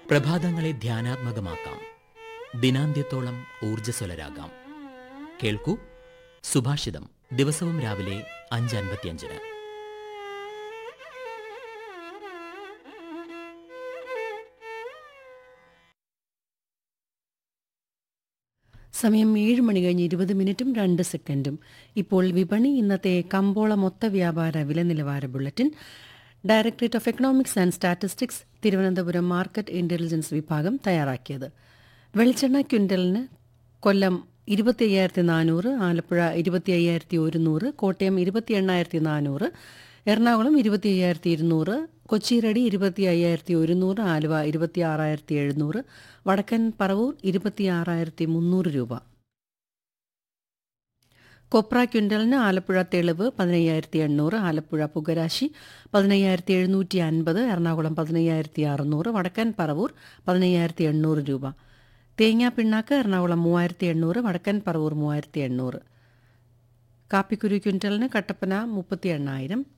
പ്രഭാതങ്ങളെ ധ്യാനാത്മകമാക്കാം ദിനാന്ത്യത്തോളം ഊർജ്ജസ്വലരാകാം കേൾക്കൂ സുഭാഷിതം ദിവസവും രാവിലെ അഞ്ച് അൻപത്തിയഞ്ചിന് സമയം ഏഴ് മണി കഴിഞ്ഞ് ഇരുപത് മിനിറ്റും രണ്ട് സെക്കൻഡും ഇപ്പോൾ വിപണി ഇന്നത്തെ കമ്പോള മൊത്ത വ്യാപാര വില നിലവാര bulletin directorate of economics and statistics Thiruvananthapuram market intelligence വിഭാഗം തയ്യാറാക്കിയത് വെളിച്ചെണ്ണ ക്വിൻ്റലിന് കൊല്ലം ഇരുപത്തി അയ്യായിരത്തി നാനൂറ് ആലപ്പുഴ ഇരുപത്തി അയ്യായിരത്തി ഒരുന്നൂറ് കോട്ടയം ഇരുപത്തി എണ്ണായിരത്തി നാനൂറ് എറണാകുളം ഇരുപത്തി അയ്യായിരത്തി ഇരുന്നൂറ് കൊച്ചിയിരടി ഇരുപത്തി അയ്യായിരത്തി ഒരുന്നൂറ് ആലുവ ഇരുപത്തി ആറായിരത്തി എഴുന്നൂറ് വടക്കൻ പറവൂർ ഇരുപത്തി ആറായിരത്തി മുന്നൂറ് രൂപ കൊപ്ര ക്വിൻ്റലിന് ആലപ്പുഴ തെളിവ് പതിനയ്യായിരത്തി എണ്ണൂറ് ആലപ്പുഴ പുകരാശി പതിനയ്യായിരത്തി എഴുന്നൂറ്റി അൻപത് എറണാകുളം പതിനയ്യായിരത്തി അറുന്നൂറ് വടക്കൻ പറവൂർ പതിനയ്യായിരത്തി എണ്ണൂറ് രൂപ തേങ്ങാ പിണ്ണാക്ക് എറണാകുളം മൂവായിരത്തി എണ്ണൂറ് വടക്കൻ പറവൂർ മൂവായിരത്തി എണ്ണൂറ് കാപ്പിക്കുരു ക്വിൻ്റലിന് കട്ടപ്പന മുപ്പത്തി എണ്ണായിരം